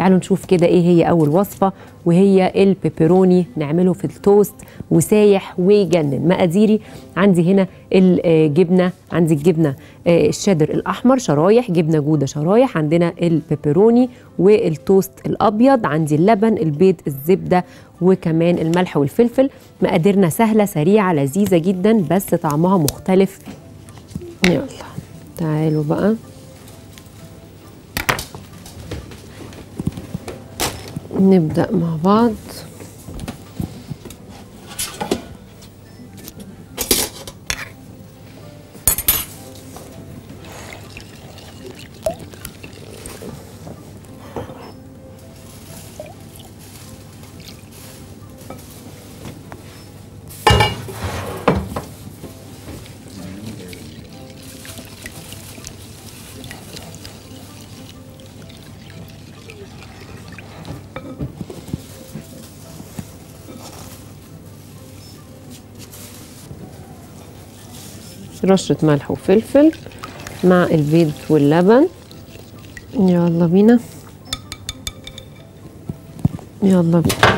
تعالوا نشوف كده ايه هي اول وصفه وهي البيبروني نعمله في التوست وسايح ويجنن مقاديري عندي هنا الجبنه عندي الجبنه آه، الشيدر الاحمر شرايح جبنه جوده شرايح عندنا البيبروني والتوست الابيض عندي اللبن البيض الزبده وكمان الملح والفلفل مقاديرنا سهله سريعه لذيذه جدا بس طعمها مختلف يلا تعالوا بقى نبدأ مع بعض رشة ملح وفلفل مع البيض واللبن يلا بينا يلا بينا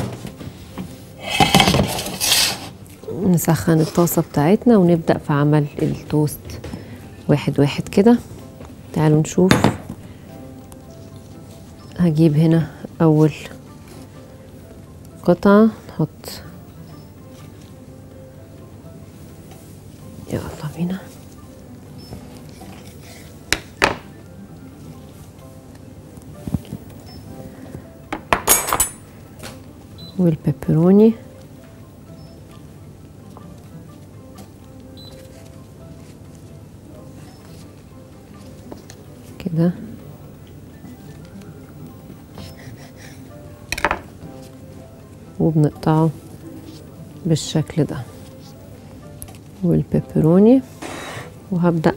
نسخن الطاسة بتاعتنا ونبدأ في عمل التوست واحد واحد كده تعالوا نشوف هجيب هنا أول قطعة نحط يلا بينا والبيبروني كده وبنقطعه بالشكل ده والبيبروني وهبدأ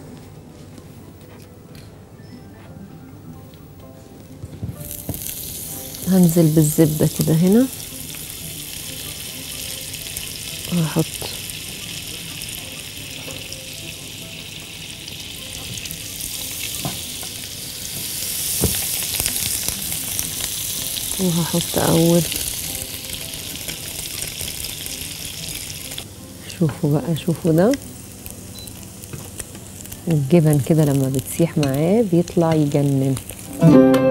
هنزل بالزبدة كده هنا وهحط وهحط أول شوفوا بقى شوفوا ده الجبن كده لما بتسيح معاه بيطلع يجنن